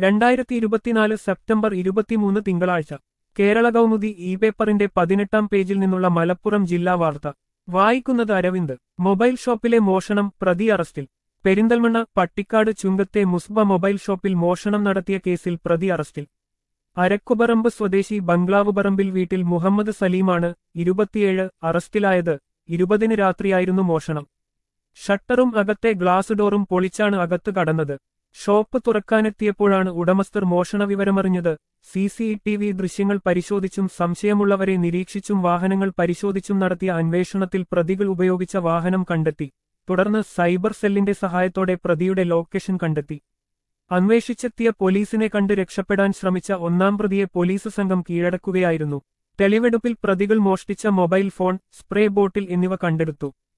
രണ്ടായിരത്തി ഇരുപത്തിനാല് സെപ്റ്റംബർ ഇരുപത്തിമൂന്ന് തിങ്കളാഴ്ച കേരള കൗമുദി ഇ പേപ്പറിന്റെ പതിനെട്ടാം പേജിൽ നിന്നുള്ള മലപ്പുറം ജില്ലാ വാർത്ത വായിക്കുന്നത് അരവിന്ദ് മൊബൈൽ ഷോപ്പിലെ മോഷണം പ്രതി അറസ്റ്റിൽ പെരിന്തൽമണ്ണ പട്ടിക്കാട് ചുങ്കത്തെ മുസ്ബ മൊബൈൽ ഷോപ്പിൽ മോഷണം നടത്തിയ കേസിൽ പ്രതി അറസ്റ്റിൽ അരക്കുപറമ്പ് സ്വദേശി ബംഗ്ലാവ് പറമ്പിൽ വീട്ടിൽ മുഹമ്മദ് സലീമാണ് ഇരുപത്തിയേഴ് അറസ്റ്റിലായത് ഇരുപതിന് രാത്രിയായിരുന്നു മോഷണം ഷട്ടറും അകത്തെ ഗ്ലാസ് ഡോറും പൊളിച്ചാണ് അകത്ത് കടന്നത് ഷോപ്പ് തുറക്കാനെത്തിയപ്പോഴാണ് ഉടമസ്ഥർ മോഷണ വിവരമറിഞ്ഞത് സി സി ടി വി ദൃശ്യങ്ങൾ പരിശോധിച്ചും സംശയമുള്ളവരെ നിരീക്ഷിച്ചും വാഹനങ്ങൾ പരിശോധിച്ചും നടത്തിയ അന്വേഷണത്തിൽ പ്രതികൾ ഉപയോഗിച്ച വാഹനം കണ്ടെത്തി തുടർന്ന് സൈബർ സെല്ലിന്റെ സഹായത്തോടെ പ്രതിയുടെ ലൊക്കേഷൻ കണ്ടെത്തി അന്വേഷിച്ചെത്തിയ പോലീസിനെ കണ്ട് രക്ഷപ്പെടാൻ ശ്രമിച്ച ഒന്നാം പ്രതിയെ പോലീസ് സംഘം കീഴടക്കുകയായിരുന്നു തെളിവെടുപ്പിൽ പ്രതികൾ മോഷ്ടിച്ച മൊബൈൽ ഫോൺ സ്പ്രേ ബോട്ടിൽ എന്നിവ കണ്ടെടുത്തു